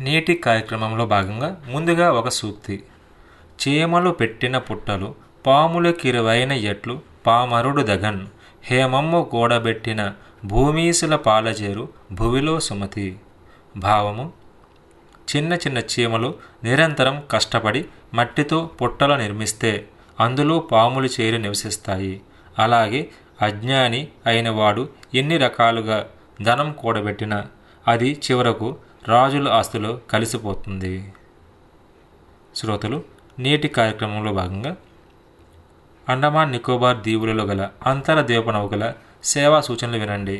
నేటి కార్యక్రమంలో భాగంగా ముందుగా ఒక సూక్తి చీమలు పెట్టిన పుట్టలు పాములకిరువైన ఎట్లు పామరుడు దగన్ హేమమ్ము కూడబెట్టిన భూమీసుల పాలజేరు భువిలో సుమతి భావము చిన్న చిన్న చీమలు నిరంతరం కష్టపడి మట్టితో పుట్టలు నిర్మిస్తే అందులో పాములు చేరి నివసిస్తాయి అలాగే అజ్ఞాని అయిన వాడు ఎన్ని రకాలుగా ధనం కూడబెట్టినా అది చివరకు రాజుల ఆస్తిలో కలిసిపోతుంది శ్రోతలు నేటి కార్యక్రమంలో భాగంగా అండమాన్ నికోబార్ దీవులలో గల అంతర ద్వీప నౌకల సేవా సూచనలు వినండి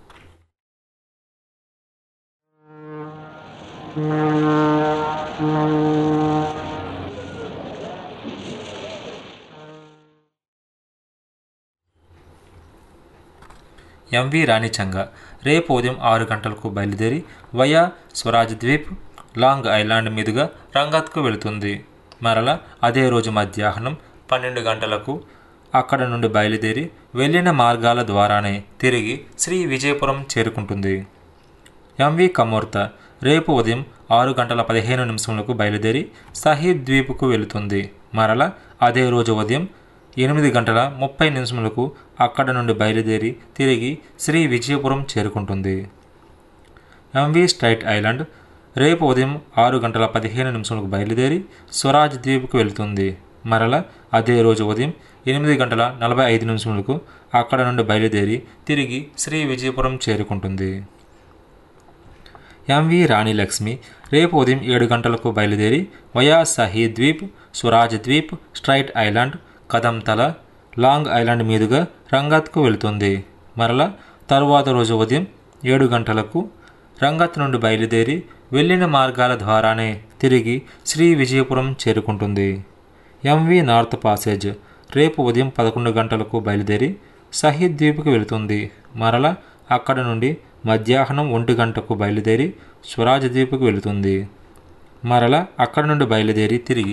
ఎంవి రాణిచంగ రేపు ఉదయం ఆరు గంటలకు బయలుదేరి via Swaraj Dweep Long Island మీదుగా రంగత్కు వెళుతుంది మరలా అదే రోజు మధ్యాహ్నం పన్నెండు గంటలకు అక్కడ నుండి బయలుదేరి వెళ్ళిన మార్గాల ద్వారానే తిరిగి శ్రీ విజయపురం చేరుకుంటుంది ఎంవి కమోర్త రేపు ఉదయం ఆరు గంటల పదిహేను నిమిషములకు బయలుదేరి సహీద్ ద్వీప్కు వెళుతుంది మరలా అదే రోజు ఉదయం ఎనిమిది గంటల ముప్పై నిమిషములకు అక్కడ నుండి బయలుదేరి తిరిగి శ్రీ విజయపురం చేరుకుంటుంది ఎంవి స్ట్రైట్ ఐలాండ్ రేపు ఉదయం ఆరు గంటల పదిహేను నిమిషములకు బయలుదేరి స్వరాజ్ ద్వీప్కు వెళుతుంది మరల అదే రోజు ఉదయం ఎనిమిది గంటల నలభై ఐదు నిమిషములకు అక్కడ నుండి బయలుదేరి తిరిగి శ్రీ విజయపురం చేరుకుంటుంది ఎంవి రాణి లక్ష్మి రేపు ఉదయం ఏడు గంటలకు బయలుదేరి via Shaheed Dweep Swaraj Dweep Strait Island Kadamtala Long Island మీదుగా రంగత్కు వెళుతుంది మరలా తరువాత రోజు ఉదయం ఏడు గంటలకు రంగత్ నుండి బయలుదేరి వెళ్ళిన మార్గాల ద్వారానే తిరిగి శ్రీ విజయపురం చేరుకుంటుంది ఎంవి నార్త్ పాసేజ్ రేపు ఉదయం పదకొండు గంటలకు బయలుదేరి సహీద్ ద్వీప్కి వెళుతుంది మరలా అక్కడ నుండి మధ్యాహ్నం ఒంటి గంటకు బయలుదేరి స్వరాజ్ ద్వీప్కి వెళుతుంది మరలా అక్కడ నుండి బయలుదేరి తిరిగి